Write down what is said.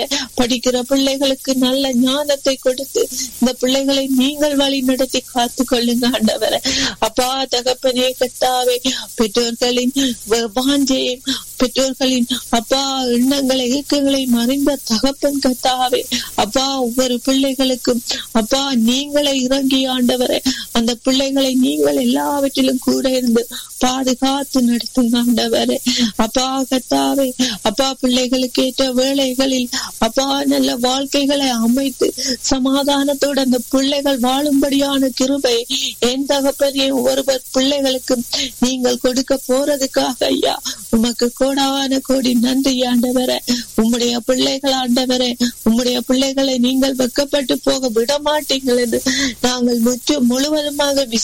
படிக்கிற பிள்ளைகளுக்கு நல்ல ஞானத்தை கொடுத்து இந்த பிள்ளைகளை நீங்கள் வழி நடத்தி காத்து கொள்ளுங்க ஆண்டவரை அப்பா தகப்பனே கத்தாவே பெற்றோர்களின் வ- வாஞ்சையை பெற்றோர்களின் அப்பா எண்ணங்களை இயக்கங்களை மறைந்த தகப்பன் கத்தாவே அப்பா ஒவ்வொரு பிள்ளைகளுக்கும் அப்பா நீங்களே இறங்கி ஆண்டவரை அந்த பிள்ளைகளை நீங்கள் எல்லாவற்றிலும் கூட இருந்து பாதுகாத்து நடத்துங்க ஆண்டவரே அப்பா கத்தாவே அப்பா பிள்ளைகளுக்கு ஏற்ற வேலைகளில் அப்பா நல்ல வாழ்க்கைகளை அமைத்து சமாதானத்தோடு அந்த பிள்ளைகள் வாழும்படியான கிருபை என் தகப்பனே ஒருவர் பிள்ளைகளுக்கும் நீங்கள் கொடுக்க போறதுக்காக ஐயா உமக்கு கோடான கோடி நன்றி ஆண்டவரே உம்முடைய பிள்ளைகள் ஆண்டவரே உம்முடைய பிள்ளைகளை நீங்கள் வெக்கப்பட்டு போக விட மாட்டீங்கள் என்று நாங்கள் முற்று முழுவதுமாக